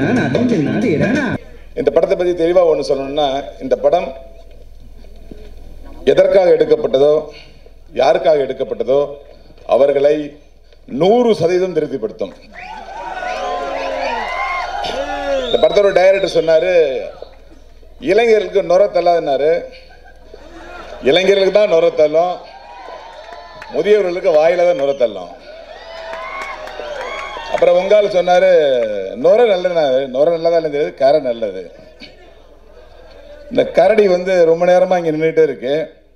நானா திஞ்சு நாதிரானா இந்த படத்தை பற்றி தெளிவாக ஒன்று சொல்லணும்னா இந்த படம் எதற்காக எடுக்கப்பட்டதோ யாருக்காக எடுக்கப்பட்டதோ அவர்களை நூறு சதவீதம் திருப்திப்படுத்தும் இந்த படத்தோட டைரக்டர் சொன்னாரு இளைஞர்களுக்கு நுர தள்ளாதுன்னாரு இளைஞர்களுக்கு தான் நுர தள்ளும் முதியவர்களுக்கு வாயில தான் நுர தள்ளும் அப்புறம் உங்கால சொன்னாரு நுர நல்லது நுர நல்லதா இல்லைன்னு தெரியாது கரை நல்லது இந்த கரடி வந்து ரொம்ப நேரமா இங்க நின்றுட்டே இருக்கு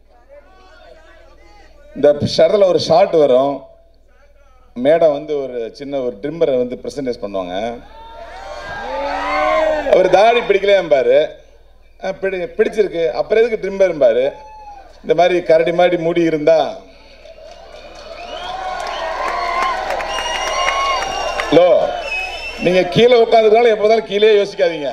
இந்த ஷடத்தில் ஒரு ஷாட் வரும் மேடம் வந்து ஒரு சின்ன ஒரு ட்ரிம்மரை வந்து ப்ரெசன்டேஜ் பண்ணுவாங்க அவர் தாடி பிடிக்கலையாம்பாரு அஹ் பிடி பிடிச்சிருக்கு அப்புறம் எதுக்கு ட்ரிம்மர்ம்பாரு இந்த மாதிரி கரடி மாதிரி முடி இருந்தா ஹலோ நீங்க கீழே உட்காந்துருந்தாலும் எப்போதாலும் கீழே யோசிக்காதீங்க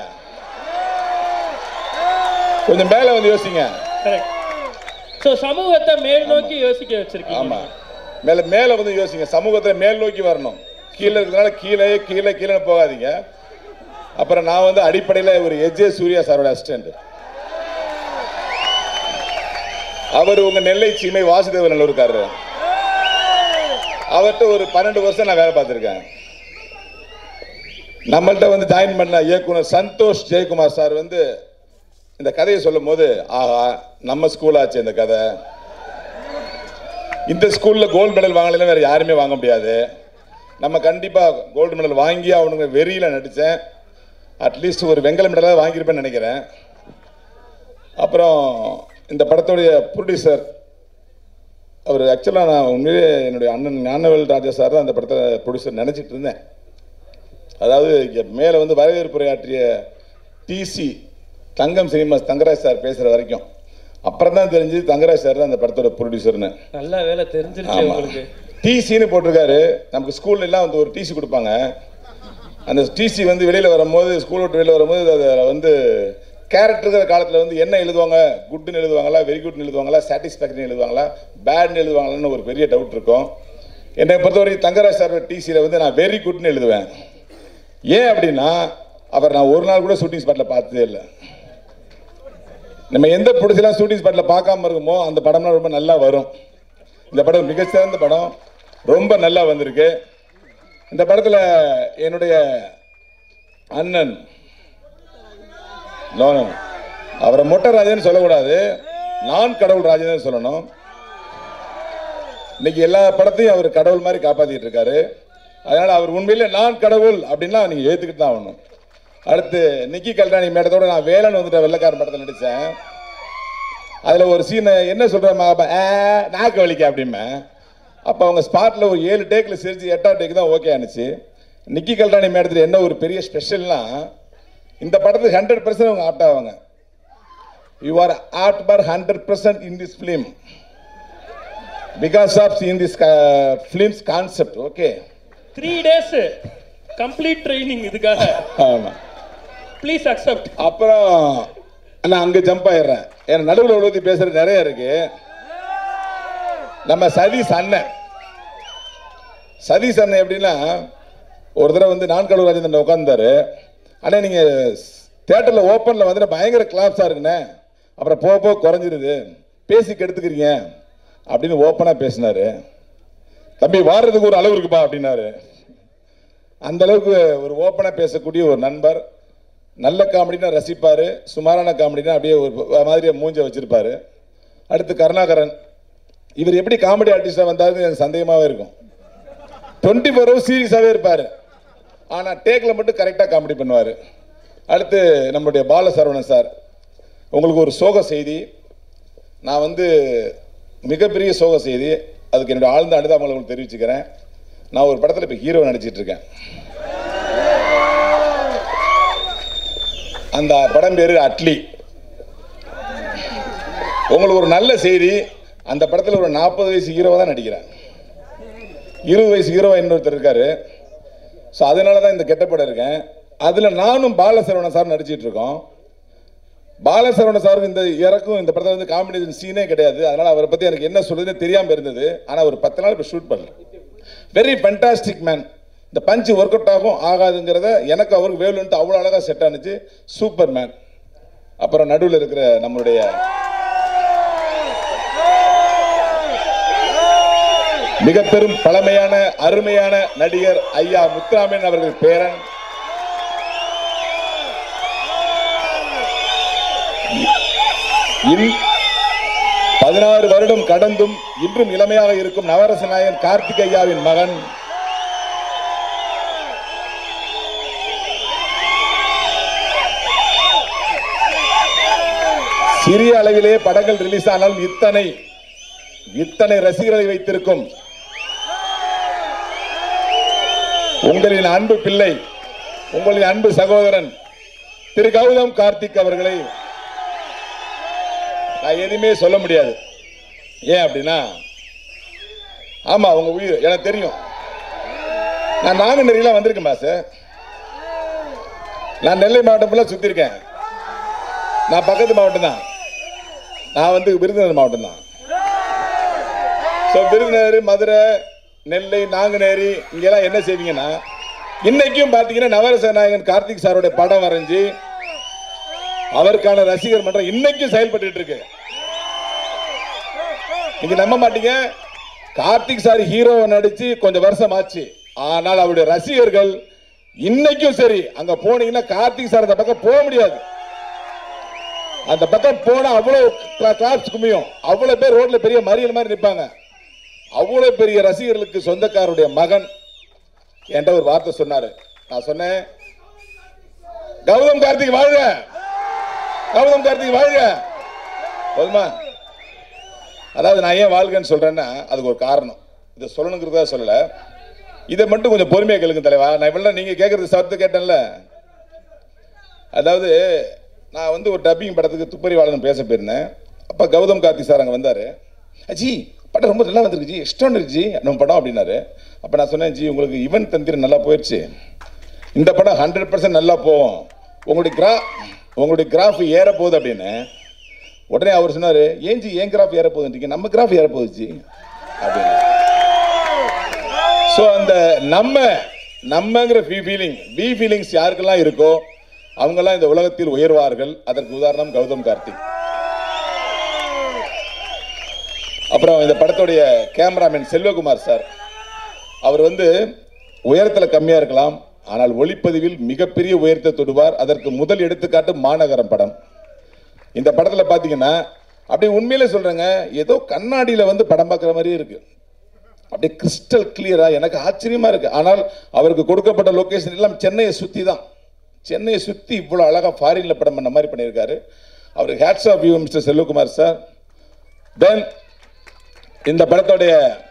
கொஞ்சம் மேல வந்து யோசிங்க கரெக்ட் ஸோ சமூகத்தை மேல் நோக்கி யோசிக்க வச்சிருக்கீங்க ஆமா மேல மேல வந்து யோசிங்க சமூகத்துல மேல் நோக்கி வரணும் கீழே இருக்கிறதுனால கீழே கீழே கீழே போகாதீங்க அப்புறம் நான் வந்து அடிப்படையில ஒரு எஜே சூர்யா சாரோட அசிஸ்டன்ட் அவர் உங்க நெல்லை சீமை வாசுதேவ நல்லூர்காரரு அவர்கிட்ட ஒரு பன்னெண்டு வருஷம் நான் வேலை பார்த்துருக்கேன் நம்மள்ட்ட வந்து ஜாயின் பண்ண இயக்குனர் சந்தோஷ் ஜெயக்குமார் சார் வந்து இந்த கதையை சொல்லும் போது ஆஹா நம்ம ஸ்கூல் ஆச்சு இந்த கதை இந்த ஸ்கூல்ல கோல்டு மெடல் வாங்கலைன்னா வேற யாருமே வாங்க முடியாது நம்ம கண்டிப்பா கோல்டு மெடல் வாங்கி அவனுங்க வெறியில நடிச்சேன் அட்லீஸ்ட் ஒரு வெங்கல மெடலாக வாங்கியிருப்பேன்னு நினைக்கிறேன் அப்புறம் இந்த படத்துடைய ப்ரொடியூசர் அவர் ஆக்சுவலாக நான் உண்மையிலே என்னுடைய அண்ணன் ஞானவேல் ராஜா சார் தான் அந்த படத்தை ப்ரொடியூசர் நினச்சிட்டு இருந்தேன் அதாவது இங்கே மேலே வந்து வரவேற்புரையாற்றிய DC Thangam cinemas Thangaraj sir பேசுகிற வரைக்கும் அப்புறம் தான் தெரிஞ்சு தங்கராஜ் சார் தான் அந்த படத்தோட ப்ரொடியூசர்னு நல்ல வேலை தெரிஞ்சிருச்சு ஆமா உங்களுக்கு டிசின்னு போட்டிருக்காரு நமக்கு ஸ்கூல்ல எல்லாம் வந்து ஒரு டிசி கொடுப்பாங்க அந்த டிசி வந்து வெளியில வரும்போது ஸ்கூல் விட்டு வெளியில வரும்போது அதில் வந்து கேரக்டருங்கிற காலத்தில் வந்து என்ன எழுதுவாங்க குட்னு எழுதுவாங்களா வெரி குட்னு எழுதுவாங்களா சாட்டிஸ்ஃபேக்டரி எழுதுவாங்களா பேட்னு எழுதுவாங்களான்னு ஒரு பெரிய டவுட் இருக்கும் என்னை பொறுத்தவரைக்கும் தங்கராஜ் சார் டிசியில் வந்து நான் வெரி குட்னு எழுதுவேன் ஏன் அப்படின்னா அவர் நான் ஒரு நாள் கூட ஷூட்டிங் ஸ்பாட்டில் பார்த்ததே இல்லை நம்ம எந்த பிடிச்சலாம் ஷூட்டிங் ஸ்பாட்டில் பார்க்காம இருக்குமோ அந்த படம்லாம் ரொம்ப நல்லா வரும் இந்த படம் மிகச்சிறந்த படம் ரொம்ப நல்லா வந்திருக்கு இந்த படத்தில் என்னுடைய அண்ணன் நோ நோ. அவரை மொட்டை ராஜன்னு சொல்லக்கூடாது நான் கடவுள் ராஜன் சொல்லணும் இன்னைக்கு எல்லா படத்தையும் அவர் கடவுள் மாதிரி காப்பாத்திட்டு இருக்காரு அதனால அவர் உண்மையிலே நான் கடவுள் அப்படின்னா நீங்க ஏத்துக்கிட்டு தான் ஆகணும் அடுத்து நிக்கி கல்ராணி மேடத்தோட நான் வேலன் வந்துட்ட வெள்ளக்காரன் படத்தில் நடித்தேன் அதில் ஒரு சீனை என்ன சொல்கிறேன் நாக்கு வலிக்க அப்படிம்பேன் அப்போ அவங்க ஸ்பாட்டில் ஒரு ஏழு டேக்கில் சிரிச்சு எட்டாவது டேக் தான் ஓகே ஆனிச்சு நிக்கி கல்ராணி மேடத்தில் என்ன ஒரு பெரிய ஸ்பெஷல்னா இந்த படத்துக்கு ஹண்ட்ரட் பர்சன்ட் அவங்க ஆப்ட் ஆவாங்க you are apt for hundred percent in this film because of in this films concept okay three days complete training இதுக்காக ஆமாம் ப்ளீஸ் அக்செப்ட் அப்புறம் நான் அங்கே ஜம்ப் ஆயிடுறேன் ஏன்னா நடுவில் உழுத்தி பேசுறது நிறைய இருக்கு நம்ம சதீஷ் அண்ணன் சதீஷ் அண்ணன் எப்படின்னா ஒரு தடவை வந்து நான் கடவுள் ராஜேந்திரன் உட்காந்தாரு அண்ணா நீங்க தேட்டர்ல ஓப்பன்ல வந்து பயங்கர கிளாப்ஸா இருக்குண்ணே அப்புறம் போக போக குறைஞ்சிருது பேசி கெடுத்துக்கிறீங்க அப்படின்னு ஓப்பனா பேசினாரு தம்பி வாடுறதுக்கு ஒரு அளவு இருக்குப்பா அப்படின்னாரு அந்த அளவுக்கு ஒரு ஓப்பனா பேசக்கூடிய ஒரு நண்பர் நல்ல காமெடினா ரசிப்பாரு சுமாரான காமெடினா அப்படியே ஒரு மாதிரி மூஞ்ச வச்சிருப்பாரு அடுத்து கருணாகரன் இவர் எப்படி காமெடி ஆர்டிஸ்டா வந்தாருன்னு எனக்கு சந்தேகமாவே இருக்கும் டுவெண்ட்டி ஃபோர் ஹவர்ஸ் சீரியஸாகவே இருப்பார் ஆனால் டேக்கில் மட்டும் கரெக்டாக காமெடி பண்ணுவார் அடுத்து நம்மளுடைய பாலசரவணன் சார் உங்களுக்கு ஒரு சோக செய்தி நான் வந்து மிகப்பெரிய சோக செய்தி அதுக்கு என்னுடைய ஆழ்ந்த அனுதாபங்களை உங்களுக்கு தெரிவிச்சுக்கிறேன் நான் ஒரு படத்தில் இப்போ ஹீரோ நடிச்சிட்டு இருக்கேன் அந்த படம் பேரு அட்லி உங்களுக்கு ஒரு நல்ல செய்தி அந்த படத்தில் ஒரு நாற்பது வயசு ஹீரோவாக தான் நடிக்கிறேன் இருபது வயசு ஹீரோவா இன்னொருத்தர் இருக்காரு ஸோ அதனால தான் இந்த கெட்டப்படம் இருக்கேன் அதில் நானும் பாலசரவணன் சார் நடிச்சிட்டு இருக்கோம் பாலசரவண சாருக்கு இந்த இறக்கும் இந்த படத்தில் வந்து காம்பினேஷன் சீனே கிடையாது அதனால அவரை பற்றி எனக்கு என்ன சொல்றதுன்னு தெரியாமல் இருந்தது ஆனால் ஒரு பத்து நாள் இப்போ ஷூட் பண்ணல வெரி ஃபண்டாஸ்டிக் மேன் இந்த பஞ்சு ஒர்க் அவுட் ஆகும் ஆகாதுங்கிறத எனக்கு அவருக்கு வேலுன்ட்டு அவ்வளோ அழகாக செட் ஆனுச்சு சூப்பர் மேன் அப்புறம் நடுவில் இருக்கிற நம்மளுடைய மிக பெரும் பழமையான அருமையான நடிகர் ஐயா முத்துராமன் அவர்கள் பேரன் இன் பதினாறு வருடம் கடந்தும் இன்றும் இளமையாக இருக்கும் நவரச நாயகன் கார்த்திகையாவின் மகன் சிறிய அளவிலே படங்கள் ரிலீஸ் ஆனாலும் இத்தனை இத்தனை ரசிகர்களை வைத்திருக்கும் உங்களின் அன்பு பிள்ளை உங்களின் அன்பு சகோதரன் திரு கௌதம் கார்த்திக் அவர்களை நான் எதுவுமே சொல்ல முடியாது ஏன் அப்படின்னா ஆமா உங்க உயிர் எனக்கு தெரியும் நான் நாங்குநேரிலாம் வந்திருக்கேன் பாஸ் நான் நெல்லை மாவட்டம் ஃபுல்லாக சுற்றிருக்கேன் நான் பக்கத்து மாவட்டம் தான் நான் வந்து விருதுநகர் மாவட்டம் தான் ஸோ விருதுநகர் மதுரை நெல்லை நாங்குநேரி இங்கெல்லாம் என்ன செய்வீங்கன்னா இன்னைக்கும் பார்த்தீங்கன்னா நவரச நாயகன் கார்த்திக் சாரோட படம் வரைஞ்சி அவருக்கான ரசிகர் மன்றம் இன்னைக்கும் செயல்பட்டு இருக்கு நீங்க நம்ப மாட்டீங்க கார்த்திக் சார் ஹீரோவை நடிச்சு கொஞ்சம் வருஷம் ஆச்சு ஆனால் அவருடைய ரசிகர்கள் இன்னைக்கும் சரி அங்க போனீங்கன்னா கார்த்திக் சார் அந்த பக்கம் போக முடியாது அந்த பக்கம் போனா அவ்வளவு கிளாப்ஸ் குமியும் அவ்வளவு பேர் ரோட்ல பெரிய மறியல் மாதிரி நிற்பாங்க அவ்வளவு பெரிய ரசிகர்களுக்கு சொந்தக்காரருடைய மகன் என்கிட்ட ஒரு வார்த்தை சொன்னாரு நான் சொன்னேன் கௌதம் கார்த்திக் வாழ்க கௌதம் கார்த்திக் வாழ்க போதுமா அதாவது நான் ஏன் வாழ்கன்னு சொல்றேன்னா அதுக்கு ஒரு காரணம் இதை சொல்லணுங்கிறதா சொல்லல இதை மட்டும் கொஞ்சம் பொறுமையா கேளுங்க தலைவா நான் இவ்வளவு நீங்க கேட்கறது சத்து கேட்டேன்ல அதாவது நான் வந்து ஒரு டப்பிங் படத்துக்கு துப்பறிவாளன் பேச போயிருந்தேன் அப்போ கௌதம் கார்த்திக் சார் அங்கே வந்தார் ஜி படம் ரொம்ப நல்லா வந்திருக்கு ஜி எக்ஸ்ட்ரானரி ஜி நம்ம படம் அப்படின்னாரு அப்போ நான் சொன்னேன் ஜி உங்களுக்கு ஈவென்ட் தந்திரம் நல்லா போயிடுச்சு இந்த படம் ஹண்ட்ரட் பர்சன்ட் நல்லா போகும் உங்களுடைய கிரா உங்களுடைய கிராஃப் ஏற போகுது அப்படின்னு உடனே அவர் சொன்னார் ஏன் ஜி ஏன் கிராஃப் ஏற போகுதுன்றீங்க நம்ம கிராஃப் ஏற போகுது ஜி அப்படின்னு ஸோ அந்த நம்ம நம்மங்கிற ஃபீலிங் பி ஃபீலிங்ஸ் யாருக்கெல்லாம் இருக்கோ அவங்கெல்லாம் இந்த உலகத்தில் உயர்வார்கள் அதற்கு உதாரணம் கௌதம் கார்த்திக் அப்புறம் இந்த படத்துடைய கேமராமேன் செல்வகுமார் சார் அவர் வந்து உயரத்தில் கம்மியாக இருக்கலாம் ஆனால் ஒளிப்பதிவில் மிகப்பெரிய உயரத்தை தொடுவார் அதற்கு முதல் எடுத்துக்காட்டு மாநகரம் படம் இந்த படத்தில் பார்த்தீங்கன்னா அப்படி உண்மையிலே சொல்கிறேங்க ஏதோ கண்ணாடியில் வந்து படம் பார்க்குற மாதிரியே இருக்கு அப்படியே கிறிஸ்டல் கிளியரா எனக்கு ஆச்சரியமா இருக்கு ஆனால் அவருக்கு கொடுக்கப்பட்ட லொகேஷன் எல்லாம் சென்னையை சுற்றி தான் சென்னையை சுற்றி இவ்வளோ அழகாக ஃபாரினில் படம் பண்ண மாதிரி பண்ணியிருக்காரு அவருக்கு hats off you mister Selvakumar sir then இந்த படத்தோடைய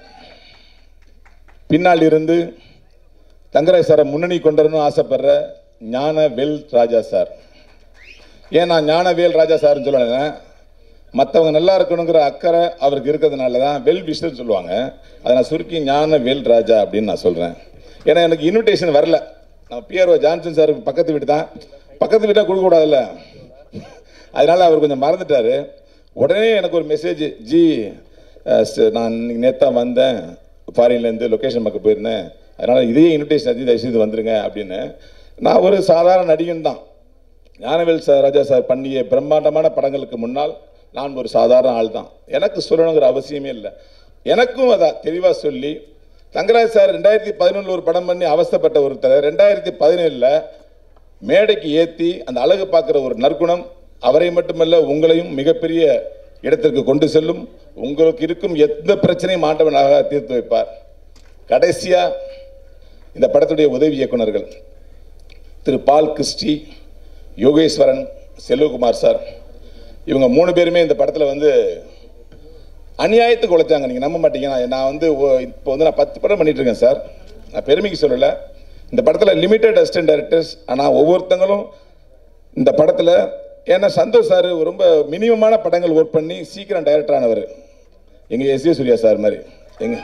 பின்னால் இருந்து தங்கராஜ் சாரை முன்னணி கொண்டு வரணும்னு ஆசைப்படுற ஞான வெல் ராஜா சார் ஏன் நான் ஞானவேல் ராஜா சார்னு சொல்லலைன்னா மற்றவங்க நல்லா இருக்கணுங்கிற அக்கறை அவருக்கு இருக்கிறதுனால தான் வெல் விஷர்னு சொல்லுவாங்க அதை நான் சுருக்கி ஞான வேல் ராஜா அப்படின்னு நான் சொல்கிறேன் ஏன்னா எனக்கு இன்விடேஷன் வரல நான் பிஆர்ஓ ஜான்சன் சார் பக்கத்து வீடு தான் பக்கத்து வீட்டாக கொடுக்கக்கூடாதுல்ல அதனால அவர் கொஞ்சம் மறந்துட்டாரு உடனே எனக்கு ஒரு மெசேஜ் ஜி அஹ், ச- நான் இன்னைக்கு நேத்தா வந்தேன் ஃபாரின்லேருந்து லொக்கேஷன் பக்கம் போயிருந்தேன் அதனால் இதே இன்விடேஷன் அஜி தயவுசெய்து வந்துருங்க அப்படின்னு நான் ஒரு சாதாரண நடிகன் தான் ஞானவேல் சார் ராஜா சார் பண்ணிய பிரம்மாண்டமான படங்களுக்கு முன்னால் நான் ஒரு சாதாரண ஆள் தான் எனக்கு சொல்லணுங்கிற அவசியமே இல்லை எனக்கும் அதை தெளிவாக சொல்லி தங்கராஜ் சார் ரெண்டாயிரத்தி பதினொன்றில் ஒரு படம் பண்ணி அவஸ்தைப்பட்ட ஒருத்தர் ரெண்டாயிரத்தி பதினேழில் மேடைக்கு ஏற்றி அந்த அழகு பார்க்குற ஒரு நற்குணம் அவரை மட்டுமல்ல உங்களையும் மிகப்பெரிய இடத்திற்கு கொண்டு செல்லும் உங்களுக்கு இருக்கும் எந்த பிரச்சனையும் ஆண்டவனாக தீர்த்து வைப்பார் கடைசியா இந்த படத்துடைய உதவி இயக்குனர்கள் Thiru Paul Christy Yogeswaran Selvakumar sir இவங்க மூணு பேருமே இந்த படத்தில் வந்து அநியாயத்துக்கு உழைச்சாங்க நீங்கள் நம்ப மாட்டீங்க நான் நான் வந்து ஒ- இப்போ வந்து நான் பத்து படம் பண்ணிட்டு இருக்கேன் சார் நான் பெருமைக்கு சொல்லலை இந்த படத்தில் லிமிட்டட் அசிஸ்டன்ட் டைரக்டர்ஸ் ஆனால் ஒவ்வொருத்தங்களும் இந்த படத்தில் ஏன்னா சந்தோஷ் சார் ரொம்ப மினிமமான படங்கள் ஒர்க் பண்ணி சீக்கிரம் டைரக்டர் ஆனவர் எங்கள் எஸ் ஏ சூர்யா சார் மாதிரி எங்க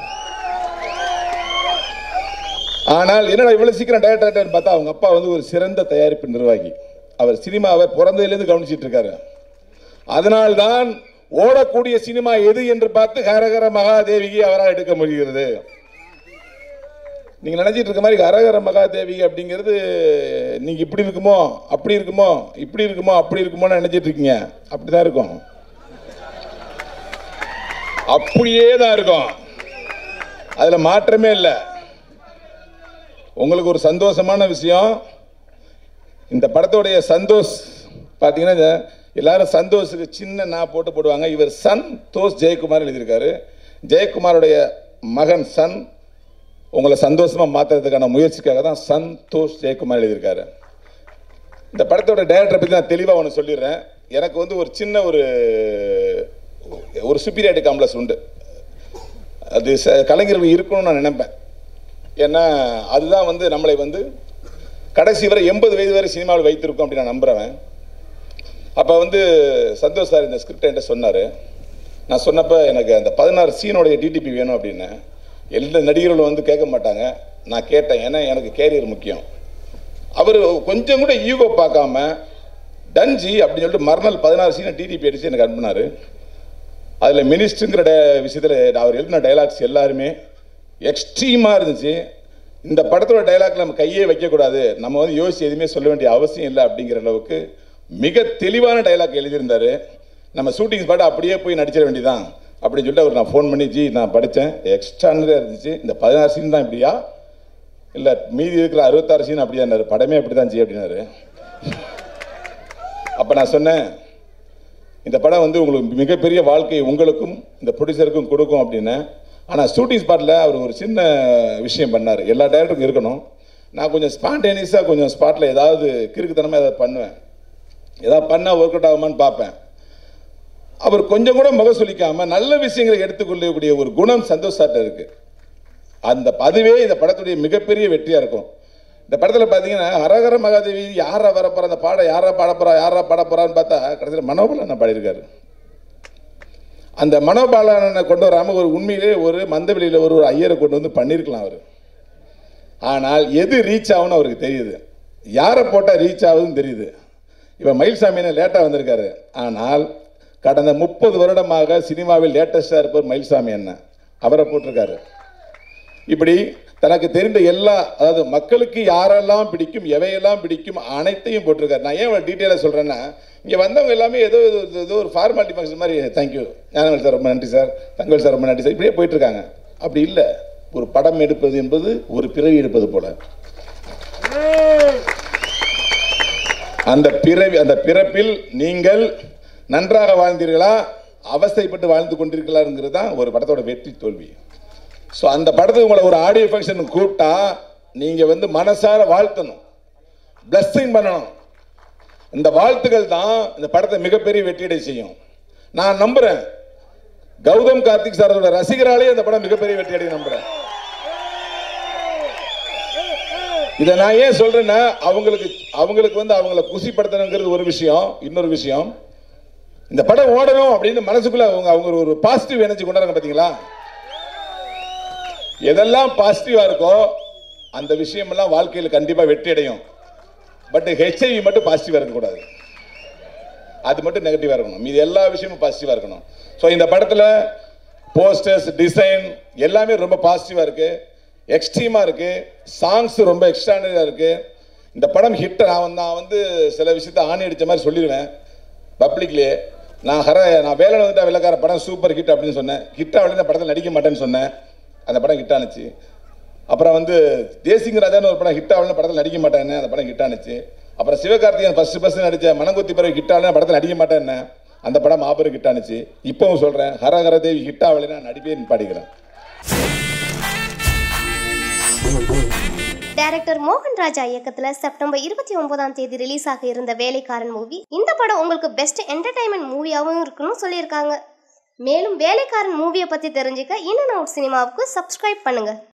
ஆனால் என்னடா இவ்வளவு சீக்கிரம் டைரக்டர் பார்த்தா அவங்க அப்பா வந்து ஒரு சிறந்த தயாரிப்பு நிர்வாகி அவர் சினிமாவை பிறந்ததிலிருந்து கவனிச்சிட்டு இருக்காரு அதனால்தான் ஓடக்கூடிய சினிமா எது என்று பார்த்து ஹரஹர மகாதேவிக்கு அவரால் எடுக்க முடிகிறது நீங்கள் நினச்சிட்டு இருக்க மாதிரி அரகர மகாதேவி அப்படிங்கிறது நீங்கள் இப்படி இருக்குமோ அப்படி இருக்குமோ இப்படி இருக்குமோ அப்படி இருக்குமோன்னு நினச்சிட்டு இருக்கீங்க அப்படி தான் இருக்கும் அப்படியே தான் இருக்கும் அதில் மாற்றமே இல்லை உங்களுக்கு ஒரு சந்தோஷமான விஷயம் இந்த படத்தோடைய சந்தோஷ் பார்த்தீங்கன்னா இந்த எல்லாரும் சந்தோஷுக்கு சின்ன நான் போட்டு போடுவாங்க இவர் சன் தோஸ் ஜெயக்குமார் எழுதியிருக்காரு ஜெயக்குமாருடைய மகன் சன் உங்களை சந்தோஷமா மாத்துறதுக்கான முயற்சிக்காக தான் சந்தோஷ் ஜெயக்குமார் எழுதியிருக்காரு இந்த படத்தோட டைரக்டரை பற்றி நான் தெளிவாக ஒன்று சொல்லிடுறேன் எனக்கு வந்து ஒரு சின்ன ஒரு ஒரு சுப்பீரியாரிட்டி காம்ப்ளெக்ஸ் உண்டு அது ச- கலைஞர்கள் இருக்கணும்னு நான் நினைப்பேன் ஏன்னா அதுதான் வந்து நம்மளை வந்து கடைசி வரை எண்பது வயது வரை சினிமாவில் வைத்திருக்கோம் அப்படின்னு நான் நம்புறவன் அப்போ வந்து சந்தோஷ் சார் இந்த ஸ்கிரிப்ட் என்கிட்ட சொன்னார் நான் சொன்னப்போ எனக்கு அந்த பதினாறு சீனோடைய டிடிபி வேணும் அப்படின்னு எந்த நடிகர்களும் வந்து கேட்க மாட்டாங்க நான் கேட்டேன் ஏன்னா எனக்கு கேரியர் முக்கியம் அவர் கொஞ்சம் கூட ஈகோ பார்க்காம டன்ஜி அப்படின்னு சொல்லிட்டு மறுநாள் பதினாறு சீனை டிடிபி அடித்து எனக்கு அனுப்புனார் அதில் மினிஸ்டருங்கிற டே விஷயத்தில் அவர் எழுதின டைலாக்ஸ் எல்லாருமே எக்ஸ்ட்ரீமாக இருந்துச்சு இந்த படத்தோட டைலாக் நம்ம கையே வைக்கக்கூடாது நம்ம வந்து யோசிச்சு எதுவுமே சொல்ல வேண்டிய அவசியம் இல்லை அப்படிங்கிற அளவுக்கு மிக தெளிவான டைலாக் எழுதியிருந்தாரு நம்ம ஷூட்டிங் ஸ்பாட் அப்படியே போய் நடிச்சிட வேண்டியதான் அப்படின்னு சொல்லிட்டு அவர் நான் ஃபோன் பண்ணி ஜி நான் படித்தேன் எக்ஸ்ட்ரானரியாக இருந்துச்சு இந்த பதினாறு சீன் தான் இப்படியா இல்லை மீதி இருக்கிற அறுபத்தாறு சீன் அப்படியானாரு படமே அப்படி தான் ஜி அப்படின்னாரு அப்போ நான் சொன்னேன் இந்த படம் வந்து உங்களுக்கு மிகப்பெரிய வாழ்க்கை உங்களுக்கும் இந்த ப்ரொடியூசருக்கும் கொடுக்கும் அப்படின்னு ஆனால் ஷூட்டிங் ஸ்பாட்டில் அவர் ஒரு சின்ன விஷயம் பண்ணார் எல்லா டேரக்டருக்கும் இருக்கணும் நான் கொஞ்சம் ஸ்பான்டேனியஸாக கொஞ்சம் ஸ்பாட்டில் ஏதாவது கிறுக்குத்தனமாக ஏதாவது பண்ணுவேன் ஏதாவது பண்ணால் ஒர்க் அவுட் ஆகுமான்னு பார்ப்பேன் அவர் கொஞ்சம் கூட முகம் சொல்லிக்காம நல்ல விஷயங்களை எடுத்துக்கொள்ளக்கூடிய ஒரு குணம் சந்தோஷ் சார்ட்ட இருக்கு அந்த அதுவே இந்த படத்துடைய மிகப்பெரிய வெற்றியாக இருக்கும் இந்த படத்தில் பார்த்தீங்கன்னா ஹரஹர மகாதேவி யாரா வரப்போறா அந்த பாட யாரா பாட போறா யாரா பாட போறான்னு பார்த்தா கடைசியில் மனோபலன் பாடியிருக்காரு அந்த மனோபாலனை கொண்டு வராமல் ஒரு உண்மையிலே ஒரு மந்தவெளியில் ஒரு ஒரு ஐயரை கொண்டு வந்து பண்ணியிருக்கலாம் அவர் ஆனால் எது ரீச் ஆகும்னு அவருக்கு தெரியுது யாரை போட்டால் ரீச் ஆகுதுன்னு தெரியுது இப்போ மயில்சாமின்னு லேட்டாக வந்திருக்காரு ஆனால் கடந்த முப்பது வருடமாக சினிமாவில் லேட்டஸ்டாக இருப்பவர் மயில்சாமி என்ன அவரை போட்டிருக்காரு இப்படி தனக்கு தெரிந்த எல்லா அதாவது மக்களுக்கு யாரெல்லாம் பிடிக்கும் எவையெல்லாம் பிடிக்கும் அனைத்தையும் போட்டிருக்காரு நான் ஏன் இவ்வளோ டீட்டெயிலாக சொல்கிறேன்னா இங்கே வந்தவங்க எல்லாமே ஏதோ இது- ஏதோ ஒரு ஃபார்மாலிட்டி ஃபங்க்ஷன் மாதிரி தேங்க்யூ ஞானவேல் சார் ரொம்ப நன்றி சார் தங்கவேல் சார் ரொம்ப நன்றி சார் இப்படியே போயிட்டு இருக்காங்க அப்படி இல்லை ஒரு படம் எடுப்பது என்பது ஒரு பிறவி எடுப்பது போல அந்த பிறவி அந்த பிறப்பில் நீங்கள் நன்றாக வாழ்ந்தீர்களா அவஸ்தைப்பட்டு வாழ்ந்து கொண்டிருக்கலாங்கிறது தான் ஒரு படத்தோட வெற்றி தோல்வி ஸோ அந்த படத்துக்கு உங்களை ஒரு ஆடியோ ஃபங்க்ஷனுக்கு கூப்பிட்டா நீங்கள் வந்து மனசார வாழ்த்தணும் பிளஸ்ஸிங் பண்ணணும் இந்த வாழ்த்துக்கள் தான் இந்த படத்தை மிகப்பெரிய வெற்றியடை செய்யும் நான் நம்புறேன் கௌதம் கார்த்திக் சாரோட ரசிகராலே இந்த படம் மிகப்பெரிய வெற்றியடை நம்புறேன் இதை நான் ஏன் சொல்றேன்னா அவங்களுக்கு அவங்களுக்கு வந்து அவங்கள குசிப்படுத்தணுங்கிறது ஒரு விஷயம் இன்னொரு விஷயம் இந்த படம் ஓடணும் அப்படின்னு மனசுக்குள்ள அவங்க அவங்க ஒரு பாசிட்டிவ் எனர்ஜி கொண்டாடுறாங்க பாத்தீங்களா எதெல்லாம் பாசிட்டிவா இருக்கோ அந்த விஷயமெல்லாம் வாழ்க்கையில் கண்டிப்பா வெற்றி அடையும் பட் ஹெச்ஐவி மட்டும் பாசிட்டிவா இருக்கக்கூடாது அது மட்டும் நெகட்டிவா இருக்கணும் மீது எல்லா விஷயமும் பாசிட்டிவா இருக்கணும் ஸோ இந்த படத்துல போஸ்டர்ஸ் டிசைன் எல்லாமே ரொம்ப பாசிட்டிவா இருக்கு எக்ஸ்ட்ரீமா இருக்கு சாங்ஸ் ரொம்ப எக்ஸ்ட்ரானரியா இருக்கு இந்த படம் ஹிட் நான் வந்து- நான் வந்து சில விஷயத்த ஆணி அடிச்ச மாதிரி சொல்லிடுவேன் பப்ளிக்லேயே நான் ஹர நான் வேலை வந்துட்டா வெள்ளக்கார படம் சூப்பர் ஹிட் அப்படின்னு சொன்னேன் ஹிட் ஆகல இந்த படத்தில் நடிக்க மாட்டேன்னு சொன்னேன் அந்த படம் ஹிட் ஆனுச்சு அப்புறம் வந்து தேசிங்க ராஜான்னு ஒரு படம் ஹிட் ஆகலன்னு படத்தில் நடிக்க மாட்டேன்னு அந்த படம் ஹிட் ஆனுச்சு அப்புறம் சிவகார்த்திகேயன் ஃபர்ஸ்ட் ஃபர்ஸ்ட் நடிச்ச மனங்குத்தி பிறகு ஹிட் ஆகலன்னு படத்தில் நடிக்க மாட்டேன்னு அந்த படம் மாபெரும் ஹிட் ஆனுச்சு இப்பவும் சொல்றேன் ஹரஹர தேவி ஹிட் ஆகலைன்னா நடிப்பே பாடிக்கிறேன் டைரக்டர் மோகன் ராஜா இயக்கத்துல செப்டம்பர் இருபத்தி ஒன்பதாம் தேதி ரிலீஸ் ஆக இருந்த வேலைக்காரன் மூவி இந்த படம் உங்களுக்கு பெஸ்ட் என்டர்டைன்மெண்ட் மூவியாகவும் இருக்குன்னு சொல்லியிருக்காங்க மேலும் வேலைக்காரன் மூவியை பத்தி தெரிஞ்சுக்க இன் அண்ட் அவுட் சினிமாவுக்கு சப்ஸ்கிரைப் பண்ணுங்க